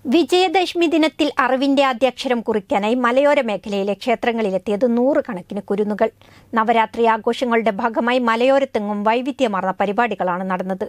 വിജയദശമി ദിനത്തിൽ അറിവിന്റെ ആദ്യാക്ഷരം കുറിക്കാനായി മലയോര മേഖലയിലെ ക്ഷേത്രങ്ങളിലെത്തിയത് നൂറുകണക്കിന് കുരുന്നുകൾ നവരാത്രി ആഘോഷങ്ങളുടെ ഭാഗമായി മലയോരത്തെങ്ങും വൈവിധ്യമാർന്ന പരിപാടികളാണ് നടന്നത്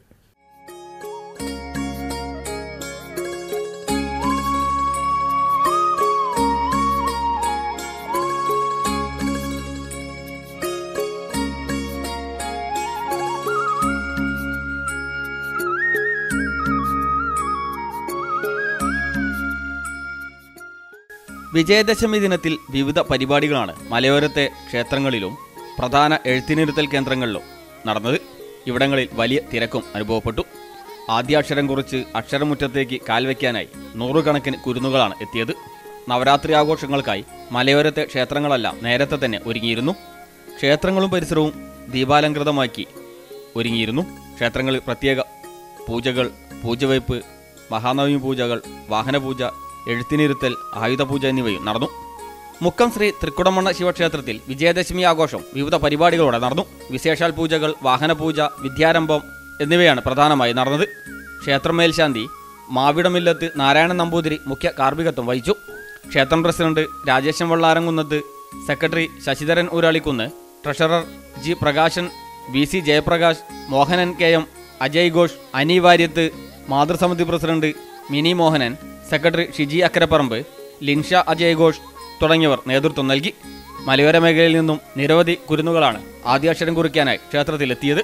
വിജയദശമി ദിനത്തിൽ വിവിധ പരിപാടികളാണ് മലയോരത്തെ ക്ഷേത്രങ്ങളിലും പ്രധാന എഴുത്തിനിരുത്തൽ കേന്ദ്രങ്ങളിലും നടന്നത് ഇവിടങ്ങളിൽ വലിയ തിരക്കും അനുഭവപ്പെട്ടു ആദ്യാക്ഷരം കുറിച്ച് അക്ഷരമുറ്റത്തേക്ക് കാൽവയ്ക്കാനായി നൂറുകണക്കിന് കുരുന്നുകളാണ് എത്തിയത് നവരാത്രി ആഘോഷങ്ങൾക്കായി മലയോരത്തെ ക്ഷേത്രങ്ങളെല്ലാം നേരത്തെ തന്നെ ഒരുങ്ങിയിരുന്നു ക്ഷേത്രങ്ങളും പരിസരവും ദീപാലങ്കൃതമാക്കി ഒരുങ്ങിയിരുന്നു ക്ഷേത്രങ്ങളിൽ പ്രത്യേക പൂജകൾ പൂജവയ്പ് മഹാനവമി പൂജകൾ വാഹനപൂജ എഴുത്തിനിരുത്തൽ ആയുധപൂജ എന്നിവയും നടന്നു മുക്കം ശ്രീ തൃക്കുടമണ്ണ ശിവക്ഷേത്രത്തിൽ വിജയദശമി ആഘോഷം വിവിധ പരിപാടികളോടെ നടന്നു വിശേഷാൽ പൂജകൾ വാഹനപൂജ വിദ്യാരംഭം എന്നിവയാണ് പ്രധാനമായി നടന്നത് ക്ഷേത്രം മേൽശാന്തി മാവിടമില്ലത്ത് നാരായണൻ നമ്പൂതിരി മുഖ്യ കാർമ്മികത്വം വഹിച്ചു ക്ഷേത്രം president Rajeshan Vallaramkunnath secretary Sasidharan Uralikkunnu treasurer G Prakashan V C Jayaprakash Mohanan K M Ajay Ghosh Ani Variyath മാതൃസമിതി പ്രസിഡന്റ് മിനി മോഹനൻ സെക്രട്ടറി ഷിജി അക്കരപ്പറമ്പ് ലിൻഷ അജയ് ഘോഷ് തുടങ്ങിയവർ നേതൃത്വം നൽകി മലയോര മേഖലയിൽ നിന്നും നിരവധി കുരുന്നുകളാണ് ആദ്യാക്ഷരം കുറിക്കാനായി ക്ഷേത്രത്തിലെത്തിയത്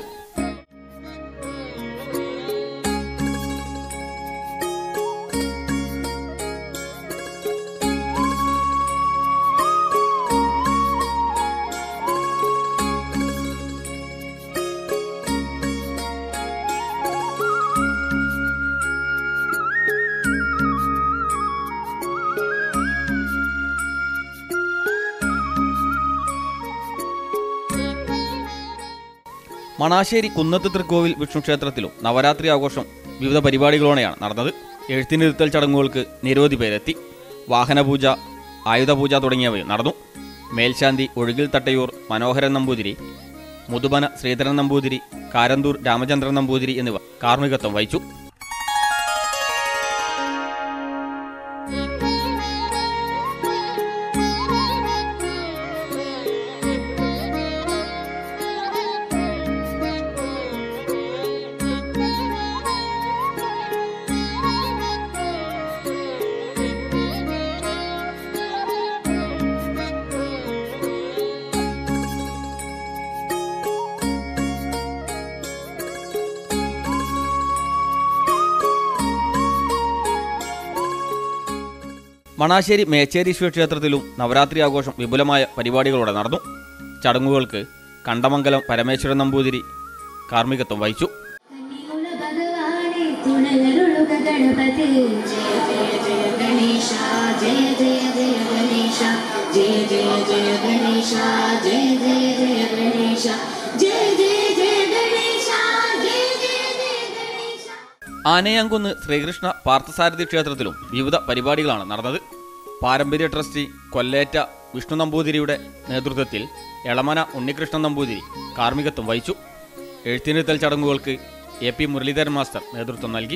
മണാശ്ശേരി കുന്നത്ത് തൃക്കോവിൽ വിഷ്ണു ക്ഷേത്രത്തിലും നവരാത്രി ആഘോഷം വിവിധ പരിപാടികളോടെയാണ് നടന്നത് എഴുത്തിനിരുത്തൽ ചടങ്ങുകൾക്ക് നിരവധി പേരെത്തി വാഹനപൂജ ആയുധപൂജ തുടങ്ങിയവയും നടന്നു മേൽശാന്തി ഒഴുകിൽ തട്ടയൂർ മനോഹരൻ നമ്പൂതിരി മുതുമന ശ്രീധരൻ നമ്പൂതിരി കാരന്തൂർ രാമചന്ദ്രൻ നമ്പൂതിരി എന്നിവർ കാർമ്മികത്വം വഹിച്ചു മണാശ്ശേരി മേച്ചേരി ശിവക്ഷേത്രത്തിലും നവരാത്രി ആഘോഷം വിപുലമായ പരിപാടികളോടെ നടന്നു ചടങ്ങുകൾക്ക് കണ്ടമംഗലം പരമേശ്വരൻ നമ്പൂതിരി കാർമ്മികത്വം വഹിച്ചു കന്നിയുള്ള ഭഗവാനെ തുണലരുളുക ഗണപതി ജയ ജയ ജയ ഗണേശ ജയ ജയ ജയ ഗണേശ ജയ ജയ ജയ ഗണേശ ജയ ജയ ജയ ഗണേശ ജയ ജയ ജയ ഗണേശ ജയ ജയ ജയ ഗണേശ ആനയാങ്കുന്ന് ശ്രീകൃഷ്ണ പാർത്ഥസാരഥി ക്ഷേത്രത്തിലും വിവിധ പരിപാടികളാണ് നടന്നത് പാരമ്പര്യ ട്രസ്റ്റി കൊല്ലേറ്റ വിഷ്ണു നമ്പൂതിരിയുടെ നേതൃത്വത്തിൽ എളമന ഉണ്ണികൃഷ്ണൻ നമ്പൂതിരി കാർമ്മികത്വം വഹിച്ചു എഴുത്തിനിരുത്തൽ ചടങ്ങുകൾക്ക് എ പി മുരളീധരൻ മാസ്റ്റർ നേതൃത്വം നൽകി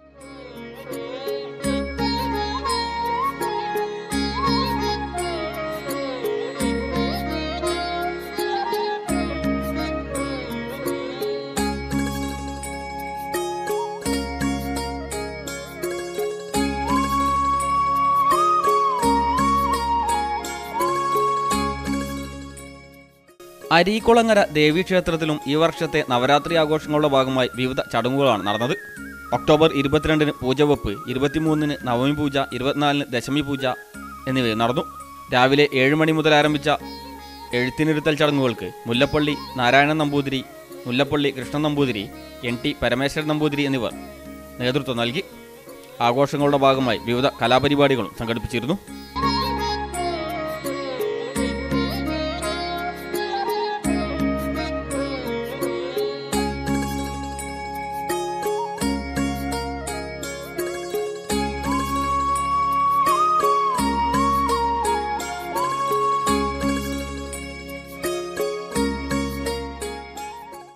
അരീക്കുളങ്ങര ദേവീക്ഷേത്രത്തിലും ഈ വർഷത്തെ നവരാത്രി ആഘോഷങ്ങളുടെ ഭാഗമായി വിവിധ ചടങ്ങുകളാണ് നടന്നത് ഒക്ടോബർ ഇരുപത്തിരണ്ടിന് പൂജവെപ്പ് ഇരുപത്തിമൂന്നിന് നവമി പൂജ ഇരുപത്തിനാലിന് ദശമി പൂജ എന്നിവ നടന്നു രാവിലെ ഏഴ് മണി മുതൽ ആരംഭിച്ച എഴുത്തിനിരുത്തൽ ചടങ്ങുകൾക്ക് മുല്ലപ്പള്ളി നാരായണൻ നമ്പൂതിരി മുല്ലപ്പള്ളി കൃഷ്ണൻ നമ്പൂതിരി എൻ ടി പരമേശ്വരൻ നമ്പൂതിരി എന്നിവർ നേതൃത്വം നൽകി ആഘോഷങ്ങളുടെ ഭാഗമായി വിവിധ കലാപരിപാടികളും സംഘടിപ്പിച്ചിരുന്നു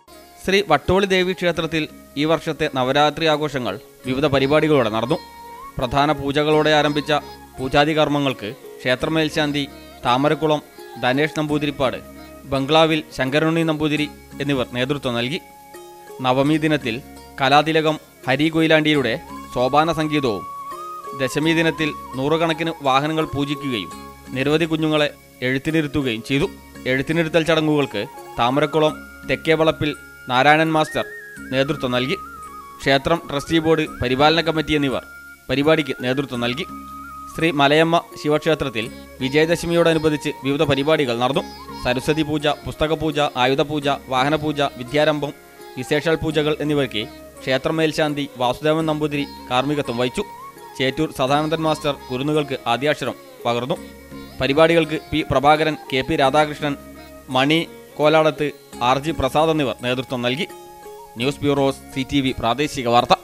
ശ്രീ വട്ടോളി ദേവി ക്ഷേത്രത്തിൽ ഈ വർഷത്തെ നവരാത്രി ആഘോഷങ്ങൾ വിവിധ പരിപാടികളോടെ നടന്നു പ്രധാന പൂജകളോടെ ആരംഭിച്ച പൂജാതി കർമ്മങ്ങൾക്ക് ക്ഷേത്രമേൽശാന്തി താമരക്കുളം ധനേഷ് നമ്പൂതിരിപ്പാട് ബംഗ്ലാവിൽ ശങ്കരുണ്ണി നമ്പൂതിരി എന്നിവർ നേതൃത്വം നൽകി നവമി ദിനത്തിൽ കലാതിലകം ഹരി കൊയിലാണ്ടിയുടെ സോപാന സംഗീതവും ദശമി ദിനത്തിൽ നൂറുകണക്കിന് വാഹനങ്ങൾ പൂജിക്കുകയും നിരവധി കുഞ്ഞുങ്ങളെ എഴുത്തിനിരുത്തുകയും ചെയ്തു എഴുത്തിനിരുത്തൽ ചടങ്ങുകൾക്ക് താമരക്കുളം തെക്കേവളപ്പിൽ നാരായണൻ മാസ്റ്റർ നേതൃത്വം നൽകി ക്ഷേത്രം ട്രസ്റ്റി ബോർഡ് പരിപാലന കമ്മിറ്റി എന്നിവർ പരിപാടിക്ക് നേതൃത്വം നൽകി ശ്രീ മലയമ്മ ശിവക്ഷേത്രത്തിൽ വിജയദശമിയോടനുബന്ധിച്ച് വിവിധ പരിപാടികൾ നടന്നു സരസ്വതി പൂജ പുസ്തകപൂജ ആയുധപൂജ വാഹനപൂജ വിദ്യാരംഭം വിശേഷാൽ പൂജകൾ എന്നിവയ്ക്ക് ക്ഷേത്രം മേൽശാന്തി വാസുദേവൻ നമ്പൂതിരി കാർമ്മികത്വം വഹിച്ചു ചേറ്റൂർ സദാനന്ദൻ മാസ്റ്റർ കുരുന്നുകൾക്ക് ആദ്യാക്ഷരം പകർന്നു പരിപാടികൾക്ക് P Prabhakaran K P Radhakrishnan Mani Koladath R G Prasad എന്നിവർ നേതൃത്വം നൽകി news bureau C T V പ്രാദേശിക വാർത്ത